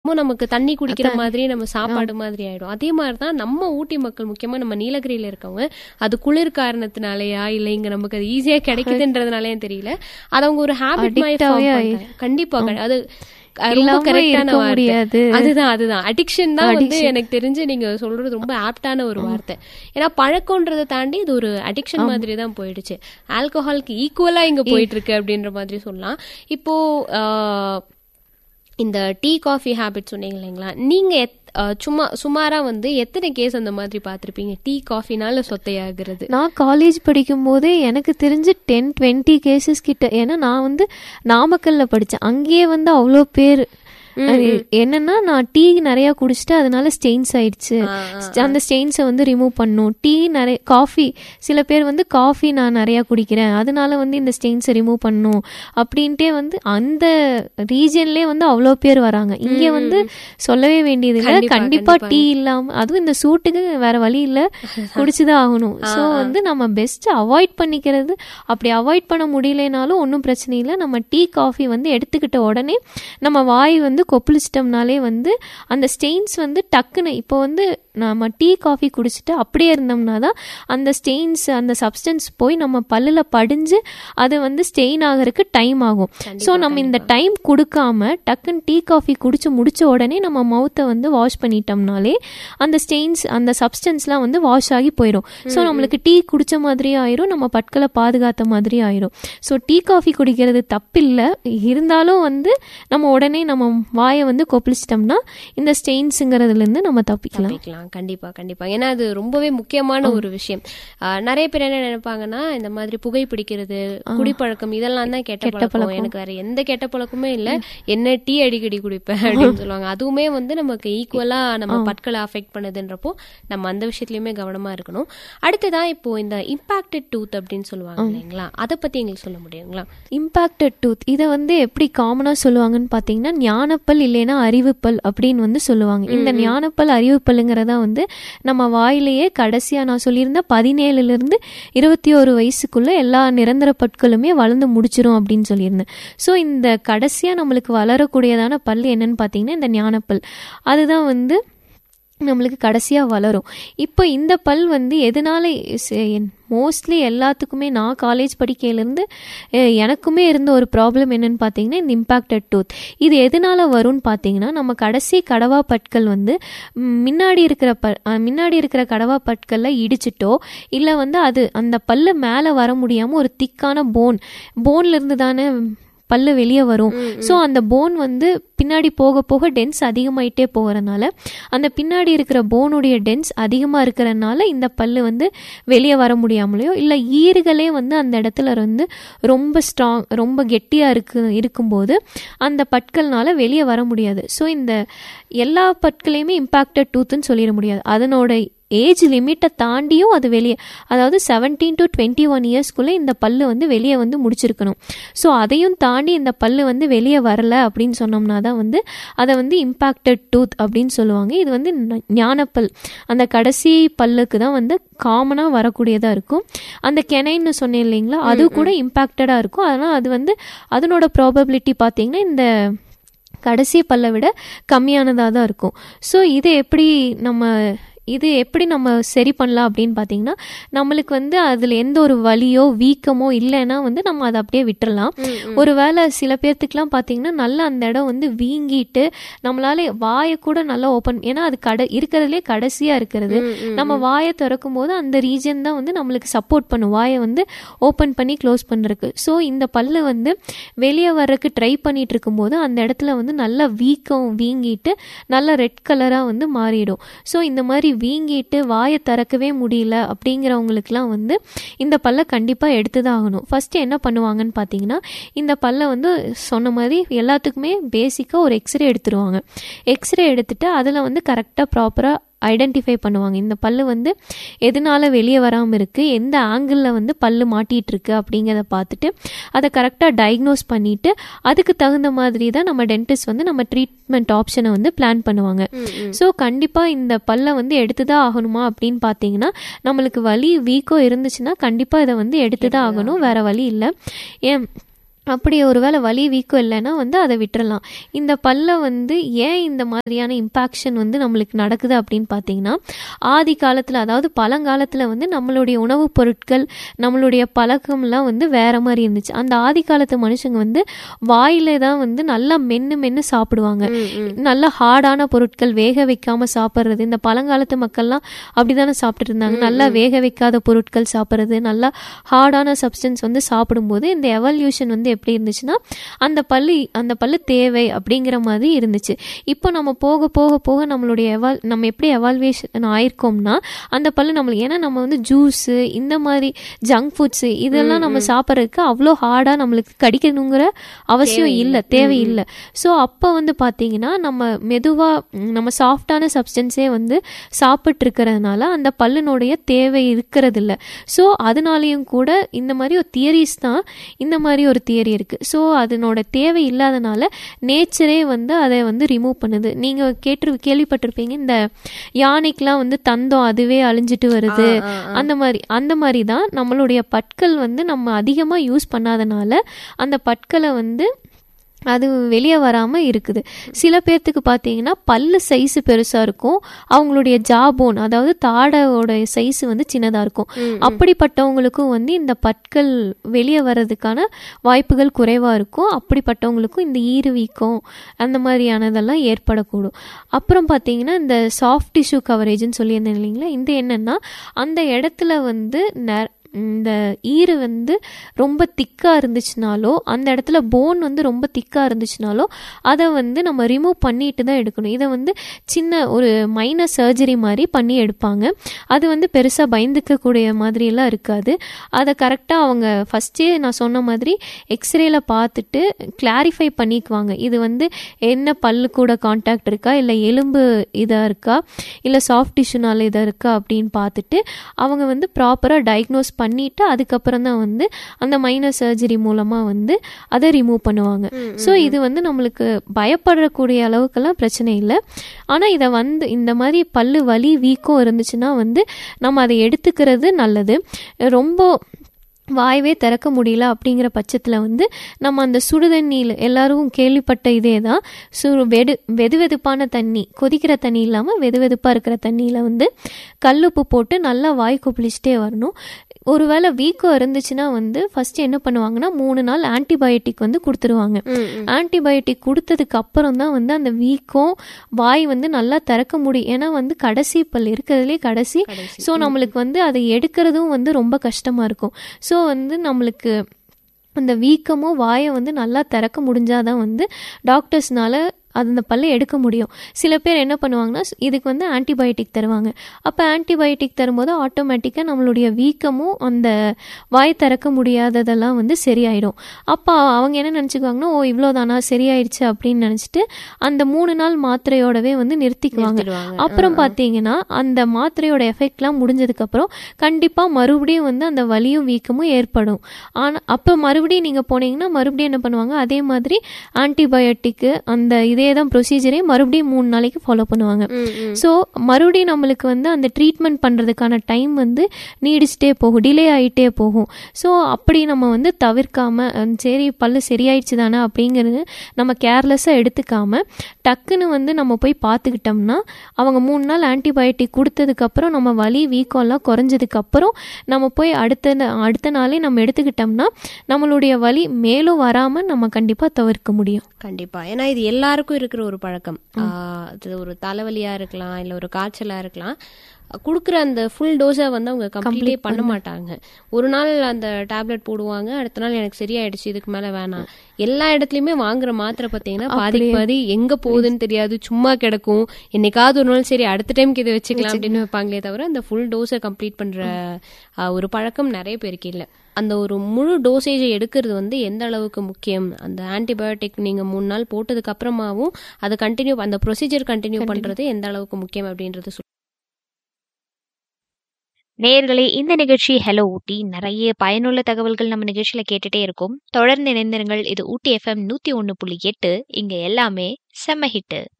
என்னமோ நமக்கு தண்ணி குடிக்கிற மாதிரி நம்ம சாப்பாடு மாதிரி ஆயிடும் அதே மாதிரி தான் நம்ம ஊட்டி மக்கள் முக்கியமா நம்ம நீலகிரியில இருக்கவங்க அது குளிர் காரணத்தினாலயா இல்ல இங்க நமக்கு அது ஈஸியா கிடைக்குதுன்றதுனாலயே தெரியல அது அவங்க ஒரு ஹேபிட் மாதிரி Addict-ஆவே form ஆயி- பண்றாங்க. கண்டிப்பா கண்டி- அது அது ரொம்ப இல்லாம கரெக்டான இருக்க வார்த்தை முடியாது. அதுதான் அதுதான் அடிக்ஷன் தான் வந்து எனக்கு தெரிஞ்சு நீங்க சொல்றது ரொம்ப ஆப்டான ஒரு வார்த்தை ஏன்னா பழக்கம்ன்றதை தாண்டி இது ஒரு அடிக்ஷன் மாதிரி தான் போயிடுச்சு ஆல்கஹாலுக்கு ஈக்குவலா இங்க போயிட்டு இருக்கு அப்படின்ற மாதிரி சொல்லலாம் இப்போ ஆஹ், இந்த டீ காஃபி ஹேபிட் சொன்னீங்க இல்லைங்களா நீங்க எத்- ஆஹ், சும்மா சுமாரா வந்து எத்தனை கேஸ் அந்த மாதிரி பார்த்திருப்பீங்க டீ காஃபினால சொத்தையாகிறது நான் காலேஜ் படிக்கும் போதே எனக்கு தெரிஞ்சு டென் டுவெண்ட்டி கேசஸ் கிட்ட ஏன்னா நான் வந்து நாமக்கல்ல படித்தேன் அங்கேயே வந்து அவ்வளோ பேர் அது என்னன்னா நான் டீ நிறைய குடிச்சிட்டு அதனால ஸ்டெயின்ஸ் ஆயிடுச்சு அந்த ஸ்டெயின்ஸை வந்து ரிமூவ் பண்ணும் டீ நிறைய காஃபி சில பேர் வந்து காஃபி நான் நிறைய குடிக்கிறேன் அதனால வந்து இந்த ஸ்டெயின்ஸை ரிமூவ் பண்ணும் அப்படின்ட்டே வந்து அந்த ரீஜன்லேயே வந்து அவ்வளோ பேர் வராங்க இங்கே வந்து சொல்லவே வேண்டியது இல்லை கண்டிப்பா, கண்டிப்பா டீ இல்லாம அதுவும் இந்த சூட்டுக்கு வேற வழி இல்ல குடிச்சுதான் ஆகணும் ஸோ வந்து நம்ம பெஸ்ட் அவாய்ட் பண்ணிக்கிறது அப்படி அவாய்ட் பண்ண முடியலனாலும் ஒன்றும் பிரச்சனை இல்லை நம்ம டீ காஃபி வந்து எடுத்துக்கிட்ட உடனே நம்ம வாய் வந்து கொப்பளிச்சிட்டோம்னாலே வந்து அந்த ஸ்டெயின்ஸ் வந்து டக்குன்னு இப்போ வந்து நம்ம டீ காஃபி குடிச்சிட்டு அப்படியே இருந்தோம்னா தான் அந்த ஸ்டெயின்ஸ் அந்த சப்ஸ்டன்ஸ் போய் நம்ம பல்லில் படிஞ்சு அது வந்து ஸ்டெயின் ஆகிறதுக்கு டைம் ஆகும் ஸோ நம்ம இந்த டைம் கொடுக்காம டக்குன்னு டீ காஃபி குடிச்சு முடிச்ச உடனே நம்ம மவுத்தை வந்து வாஷ் பண்ணிட்டோம்னாலே அந்த ஸ்டெயின்ஸ் அந்த சப்ஸ்டன்ஸ்லாம் வந்து வாஷ் ஆகி போயிடும் ஸோ நம்மளுக்கு டீ குடிச்ச மாதிரி ஆயிரும் நம்ம பற்களை பாதுகாத்த மாதிரி ஆயிரும் ஸோ டீ காஃபி குடிக்கிறது தப்பில்லை இருந்தாலும் வந்து நம்ம உடனே நம்ம வாயை வந்து கொப்பளிச்சிட்டோம்னா இந்த ஸ்டெயின்ஸுங்கிறதுலேருந்து நம்ம தப்பிக்கலாம் தப்பிக்கலாம் கண்டிப்பா கண்டிப்பா ஏன்னா அது ரொம்பவே முக்கியமான ஒரு விஷயம் ஆஹ் நிறைய பேர் என்ன நினைப்பாங்கன்னா இந்த மாதிரி புகை பிடிக்கிறது குடிப்பழக்கம் இதெல்லாம் தான் கெட்ட பழக்கம் எனக்கு வேற எந்த கெட்ட பழக்கமே இல்ல என்ன டீ அடிக்கடி குடிப்பேன் அப்படின்னு சொல்லுவாங்க அதுவுமே வந்து நமக்கு ஈக்குவலா நம்ம பற்களை அஃபெக்ட் பண்ணுதுன்றப்போ நம்ம அந்த விஷயத்துலயுமே கவனமா இருக்கணும் அடுத்ததா இப்போ இந்த இம்பாக்டட் டூத் அப்படின்னு சொல்லுவாங்க இல்லைங்களா அதை பத்தி எங்களுக்கு சொல்ல முடியுங்களா இம்பேக்டட் டூத் இதை வந்து எப்படி காமனாக சொல்லுவாங்கன்னு பார்த்தீங்கன்னா ஞானப்பல் இல்லைன்னா அறிவுப்பல் அப்படின்னு வந்து சொல்லுவாங்க இந்த ஞானப்பல் அறிவுப்பல்ங்கிறதா வந்து நம்ம வாயிலேயே கடைசியாக நான் சொல்லியிருந்தேன் பதினேழுலேருந்து இருபத்தி ஒரு வயசுக்குள்ள எல்லா நிரந்தர பற்களுமே வளர்ந்து முடிச்சிரும் அப்படின்னு சொல்லியிருந்தேன் ஸோ இந்த கடைசியாக நம்மளுக்கு வளரக்கூடியதான பல் என்னன்னு பார்த்தீங்கன்னா இந்த ஞானப்பல் அதுதான் வந்து நம்மளுக்கு கடைசியாக வளரும் இப்போ இந்த பல் வந்து எதனால மோஸ்ட்லி எல்லாத்துக்குமே நான் காலேஜ் படிக்கையிலேருந்து எனக்குமே இருந்த ஒரு ப்ராப்ளம் என்னன்னு பார்த்தீங்கன்னா இந்த இம்பேக்டட் டூத் இது எதனால வரும்னு பார்த்தீங்கன்னா நம்ம கடைசி கடவா பற்கள் வந்து ம், முன்னாடி இருக்கிற ப அஹ், முன்னாடி இருக்கிற கடவா பற்களில் இடிச்சிட்டோ இல்லை வந்து அது அந்த பல்லு மேலே வர முடியாமல் ஒரு திக்கான போன் போன்ல இருந்து தானே பல்லு வெளியே வரும் ஸோ அந்த போன் வந்து பின்னாடி போக போக டென்ஸ் அதிகமாயிட்டே போகிறனால அந்த பின்னாடி இருக்கிற போனுடைய டென்ஸ் அதிகமாக இருக்கிறனால இந்த பல்லு வந்து வெளியே வர முடியாமலையோ இல்லை ஈறுகளே வந்து அந்த இடத்துல வந்து ரொம்ப ஸ்ட்ராங் ரொம்ப கெட்டியாக இருக்கு இருக்கும்போது அந்த பற்கள்னால வெளியே வர முடியாது ஸோ இந்த எல்லா பற்களையுமே இம்பேக்டட் டூத்துன்னு சொல்லிட முடியாது அதனோட ஏஜ் லிமிட்டை தாண்டியும் அது வெளியே அதாவது செவன்டீன் டு டுவெண்ட்டி ஒன் இயர்ஸ்க்குள்ளே இந்த பல்லு வந்து வெளியே வந்து முடிச்சிருக்கணும் ஸோ அதையும் தாண்டி இந்த பல்லு வந்து வெளியே வரல அப்படின்னு சொன்னோம்னா தான் வந்து அதை வந்து இம்பேக்டட் டூத் அப்படின்னு சொல்லுவாங்க இது வந்து ந- ஞானப்பல் அந்த கடைசி பல்லுக்கு தான் வந்து காமனாக வரக்கூடியதாக இருக்கும் அந்த கெனைன்னு சொன்னேன் இல்லைங்களா அது கூட இம்பேக்டடாக இருக்கும் அதனால் அது வந்து அதனோட ப்ராபபிலிட்டி பார்த்தீங்கன்னா இந்த கடைசி பல்லை விட கம்மியானதாக தான் இருக்கும் ஸோ இது எப்படி நம்ம இது எப்படி நம்ம சரி பண்ணலாம் அப்படின்னு பார்த்தீங்கன்னா நம்மளுக்கு வந்து அதில் எந்த ஒரு வலியோ வீக்கமோ இல்லைன்னா வந்து நம்ம அதை அப்படியே விட்டுறலாம் ஒருவேளை சில பேர்த்துக்குலாம் பார்த்தீங்கன்னா நல்லா அந்த இடம் வந்து வீங்கிட்டு நம்மளால வாயை கூட நல்லா ஓப்பன் ஏன்னா அது கடை இருக்கிறதுலே கடைசியாக இருக்கிறது நம்ம வாயை திறக்கும் போது அந்த ரீஜன் தான் வந்து நம்மளுக்கு சப்போர்ட் பண்ணும் வாயை வந்து ஓப்பன் பண்ணி க்ளோஸ் பண்ணுறதுக்கு ஸோ இந்த பல்லு வந்து வெளியே வர்றதுக்கு ட்ரை பண்ணிட்டு இருக்கும்போது அந்த இடத்துல வந்து நல்லா வீக்கம் வீங்கிட்டு நல்லா ரெட் கலராக வந்து மாறிடும் ஸோ இந்த மாதிரி வீங்கிட்டு வாயை திறக்கவே முடியல அப்படிங்கிறவங்களுக்குலாம் வந்து இந்த பல்லை கண்டிப்பாக எடுத்து தான் ஆகணும் ஃபஸ்ட்டு என்ன பண்ணுவாங்கன்னு பார்த்தீங்கன்னா இந்த பல்லை வந்து சொன்ன மாதிரி எல்லாத்துக்குமே பேசிக்காக ஒரு எக்ஸ்ரே எடுத்துருவாங்க எக்ஸ்ரே எடுத்துட்டு அதில் வந்து கரெக்டாக ப்ராப்பராக ஐடென்டிஃபை பண்ணுவாங்க இந்த பல்லு வந்து எதனால வெளியே வராமல் இருக்குது எந்த ஆங்கிளில் வந்து பல்லு மாட்டிகிட்டு இருக்கு அப்படிங்கிறத பார்த்துட்டு அதை கரெக்டாக டயக்னோஸ் பண்ணிவிட்டு அதுக்கு தகுந்த மாதிரி தான் நம்ம டென்டிஸ்ட் வந்து நம்ம ட்ரீட்மெண்ட் ஆப்ஷனை வந்து பிளான் பண்ணுவாங்க ஸோ கண்டிப்பாக இந்த பல்லை வந்து எடுத்து தான் ஆகணுமா அப்படின்னு பார்த்தீங்கன்னா நம்மளுக்கு வலி வீக்கோ இருந்துச்சுன்னா கண்டிப்பாக இதை வந்து எடுத்து தான் ஆகணும் வேறு வழி இல்லை ஏன் அப்படி ஒருவேளை வலி வீக்கம் இல்லைன்னா வந்து அதை விட்டுறலாம் இந்த பல்ல வந்து ஏன் இந்த மாதிரியான இம்பாக்ஷன் வந்து நம்மளுக்கு நடக்குது அப்படின்னு பார்த்தீங்கன்னா ஆதி காலத்தில் அதாவது பழங்காலத்தில் வந்து நம்மளுடைய உணவுப் பொருட்கள் நம்மளுடைய பழக்கம்லாம் வந்து வேற மாதிரி இருந்துச்சு அந்த ஆதி காலத்து மனுஷங்க வந்து வாயில தான் வந்து நல்லா மென்று மென்று சாப்பிடுவாங்க நல்ல ஹார்டான பொருட்கள் வேக வைக்காம சாப்பிட்றது இந்த பழங்காலத்து மக்கள்லாம் அப்படிதானே சாப்பிட்டுட்டு இருந்தாங்க நல்லா வேக வைக்காத பொருட்கள் சாப்பிட்றது நல்லா ஹார்டான சப்ஸ்டன்ஸ் வந்து சாப்பிடும்போது இந்த எவல்யூஷன் வந்து எப்படி இருந்துச்சுன்னா அந்த பல்லு அந்த பல்லு தேவை அப்படிங்கிற மாதிரி இருந்துச்சு இப்போ நம்ம போக போக போக நம்மளுடைய எவால் நம்ம எப்படி எவால்வேஷன் ஆயிருக்கோம்னா அந்த பல்லு நம்மளுக்கு ஏன்னா நம்ம வந்து ஜூஸு இந்த மாதிரி ஜங்க் ஃபுட்ஸு இதெல்லாம் நம்ம சாப்பிட்றதுக்கு அவ்வளோ ஹார்டாக நம்மளுக்கு கடிக்கணுங்கிற அவசியம் இல்லை தேவையில்லை ஸோ அப்போ வந்து பார்த்தீங்கன்னா நம்ம மெதுவாக நம்ம சாஃப்டான சப்ஸ்டன்ஸே வந்து சாப்பிட்டு இருக்கிறதுனால அந்த பல்லுனுடைய தேவை இருக்கிறது இல்லை ஸோ அதனாலேயும் கூட இந்த மாதிரி ஒரு தியரிஸ் தான் இந்த மாதிரி ஒரு தியரி இருக்குது ஸோ அதனோட தேவை இல்லாதனால நேச்சரே வந்து அதை வந்து ரிமூவ் பண்ணுது நீங்கள் கேட்டு கேள்விப்பட்டிருப்பீங்க இந்த யானைக்கெலாம் வந்து தந்தம் அதுவே அழிஞ்சிட்டு வருது அந்த மாதிரி அந்த மாதிரி தான் நம்மளுடைய பற்கள் வந்து நம்ம அதிகமாக யூஸ் பண்ணாதனால அந்த பற்களை வந்து அது வெளியே வராமல் இருக்குது சில பேர்த்துக்கு பார்த்தீங்கன்னா பல்லு சைஸ் பெருசாக இருக்கும் அவங்களுடைய ஜாபோன் அதாவது தாடோட சைஸ் வந்து சின்னதாக இருக்கும் அப்படிப்பட்டவங்களுக்கும் வந்து இந்த பற்கள் வெளியே வர்றதுக்கான வாய்ப்புகள் குறைவாக இருக்கும் அப்படிப்பட்டவங்களுக்கும் இந்த ஈறு வீக்கம் அந்த மாதிரியானதெல்லாம் ஏற்படக்கூடும் அப்புறம் பார்த்தீங்கன்னா இந்த சாஃப்ட் டிஷ்யூ கவரேஜ்னு சொல்லியிருந்தேன் இல்லைங்களா இந்த என்னென்னா அந்த இடத்துல வந்து நெ இந்த ஈறு வந்து ரொம்ப திக்காக இருந்துச்சுனாலோ அந்த இடத்துல போன் வந்து ரொம்ப திக்காக இருந்துச்சுனாலோ அதை வந்து நம்ம ரிமூவ் பண்ணிட்டு தான் எடுக்கணும் இதை வந்து சின்ன ஒரு மைனர் சர்ஜரி மாதிரி பண்ணி எடுப்பாங்க அது வந்து பெருசாக பயந்துக்கக்கூடிய மாதிரியெல்லாம் இருக்காது அதை கரெக்டாக அவங்க ஃபஸ்ட்டே நான் சொன்ன மாதிரி எக்ஸ்ரேல பார்த்துட்டு கிளாரிஃபை பண்ணிக்குவாங்க இது வந்து என்ன பல்லு கூட காண்டாக்ட் இருக்கா இல்லை எலும்பு இதாக இருக்கா இல்லை சாஃப்ட் டிஷ்யூனால இதாக இருக்கா அப்படின்னு பார்த்துட்டு அவங்க வந்து ப்ராப்பராக டயக்னோஸ் பண்ணிட்டு அதுக்கப்புறம் தான் வந்து அந்த மைனர் சர்ஜரி மூலமாக வந்து அதை ரிமூவ் பண்ணுவாங்க ஸோ இது வந்து நம்மளுக்கு பயப்படக்கூடிய அளவுக்கெல்லாம் பிரச்சனை இல்லை ஆனால் இதை வந்து இந்த மாதிரி பல்லு வலி வீக்கம் இருந்துச்சுன்னா வந்து நம்ம அதை எடுத்துக்கிறது நல்லது ரொம்ப வாயவே திறக்க முடியல அப்படிங்கிற பட்சத்தில் வந்து நம்ம அந்த சுடுதண்ணியில் எல்லாரும் கேள்விப்பட்ட இதே தான் சு வெடு வெது வெதுப்பான தண்ணி கொதிக்கிற தண்ணி இல்லாமல் வெது வெதுப்பாக இருக்கிற தண்ணியில் வந்து கல்லுப்பு போட்டு நல்லா வாய் கொப்பளிச்சிட்டே வரணும் ஒருவேளை வீக்கம் இருந்துச்சுன்னா வந்து ஃபர்ஸ்ட் என்ன பண்ணுவாங்கன்னா மூணு நாள் ஆன்டிபயோட்டிக் வந்து கொடுத்துருவாங்க ஆன்டிபயோட்டிக் கொடுத்ததுக்கு அப்புறம் தான் வந்து அந்த வீக்கம் வாய் வந்து நல்லா திறக்க முடியும் ஏன்னா வந்து கடைசி பல் இருக்கிறதுலே கடைசி ஸோ நம்மளுக்கு வந்து அதை எடுக்கிறதும் வந்து ரொம்ப கஷ்டமா இருக்கும் ஸோ வந்து நம்மளுக்கு அந்த வீக்கமும் வாயை வந்து நல்லா திறக்க முடிஞ்சாதான் வந்து டாக்டர்ஸ்னால அது அந்த பல்லை எடுக்க முடியும் சில பேர் என்ன பண்ணுவாங்கன்னா இதுக்கு வந்து ஆன்டிபயோட்டிக் தருவாங்க அப்போ ஆன்டிபயோட்டிக் தரும்போது ஆட்டோமேட்டிக்காக நம்மளுடைய வீக்கமும் அந்த வாய் திறக்க முடியாததெல்லாம் வந்து சரியாயிடும் அப்போ அவங்க என்ன நினச்சிக்குவாங்கன்னா ஓ இவ்வளோதானா சரியாயிடுச்சு அப்படின்னு நினச்சிட்டு அந்த மூணு நாள் மாத்திரையோடவே வந்து நிறுத்திக்குவாங்க அப்புறம் பார்த்தீங்கன்னா அந்த மாத்திரையோட எஃபெக்ட்லாம் முடிஞ்சதுக்கப்புறம் கண்டிப்பாக மறுபடியும் வந்து அந்த வலியும் வீக்கமும் ஏற்படும் ஆனால் அப்போ மறுபடியும் நீங்கள் போனீங்கன்னா மறுபடியும் என்ன பண்ணுவாங்க அதே மாதிரி ஆன்டிபயோட்டிக்கு அந்த இதே தான் ப்ரொசீஜரே மறுபடியும் மூணு நாளைக்கு ஃபாலோ பண்ணுவாங்க ஸோ மறுபடியும் நம்மளுக்கு வந்து அந்த ட்ரீட்மெண்ட் பண்ணுறதுக்கான டைம் வந்து நீடிச்சிட்டே போகும் டிலே ஆகிட்டே போகும் ஸோ அப்படி நம்ம வந்து தவிர்க்காம சரி பல்லு சரியாயிடுச்சு தானே அப்படிங்கிறது நம்ம கேர்லெஸ்ஸாக எடுத்துக்காம டக்குன்னு வந்து நம்ம போய் பார்த்துக்கிட்டோம்னா அவங்க மூணு நாள் ஆன்டிபயோட்டிக் கொடுத்ததுக்கப்புறம் நம்ம வலி வீக்கம்லாம் குறைஞ்சதுக்கப்புறம் நம்ம போய் அடுத்த அடுத்த நாளே நம்ம எடுத்துக்கிட்டோம்னா நம்மளுடைய வலி மேலும் வராமல் நம்ம கண்டிப்பாக தவிர்க்க முடியும் கண்டிப்பா ஏன்னா இது எல்லாருக்கும் இருக்கிற ஒரு பழக்கம் அது ஒரு தலைவலியா இருக்கலாம் இல்ல ஒரு காய்ச்சலா இருக்கலாம் கொடுக்குற அந்த ஃபுல் டோஸை வந்து அவங்க கம்ப்ளீட்டே பண்ண மாட்டாங்க ஒரு நாள் அந்த டேப்லெட் போடுவாங்க அடுத்த நாள் எனக்கு சரியாயிடுச்சு இதுக்கு மேல வேணாம் எல்லா இடத்துலயுமே வாங்குற மாத்திரை பார்த்தீங்கன்னா பாதி பாதி எங்க போகுதுன்னு தெரியாது சும்மா கிடக்கும் என்னைக்காவது ஒரு நாள் சரி அடுத்த டைம்க்கு இதை வச்சுக்கலாம் அப்படின்னு வைப்பாங்களே தவிர அந்த ஃபுல் டோஸை கம்ப்ளீட் பண்ற ஒரு பழக்கம் நிறைய பேருக்கு இல்லை அந்த ஒரு முழு டோசேஜை எடுக்கிறது வந்து எந்த அளவுக்கு முக்கியம் அந்த ஆன்டிபயோட்டிக் நீங்க மூணு நாள் போட்டதுக்கு அப்புறமாவும் அதை கண்டினியூ அந்த ப்ரொசீஜர் கண்டினியூ பண்றது எந்த அளவுக்கு முக்கியம் அப்படின்றது நேயர்களே இந்த நிகழ்ச்சி ஹலோ ஊட்டி நிறைய பயனுள்ள தகவல்கள் நம்ம நிகழ்ச்சியில கேட்டுட்டே இருக்கும் தொடர்ந்து இணைந்திருங்கள் இது ஊட்டி எஃப்எம் நூத்தி ஒன்னு புள்ளி எட்டு இங்க எல்லாமே செம்ம ஹிட்டு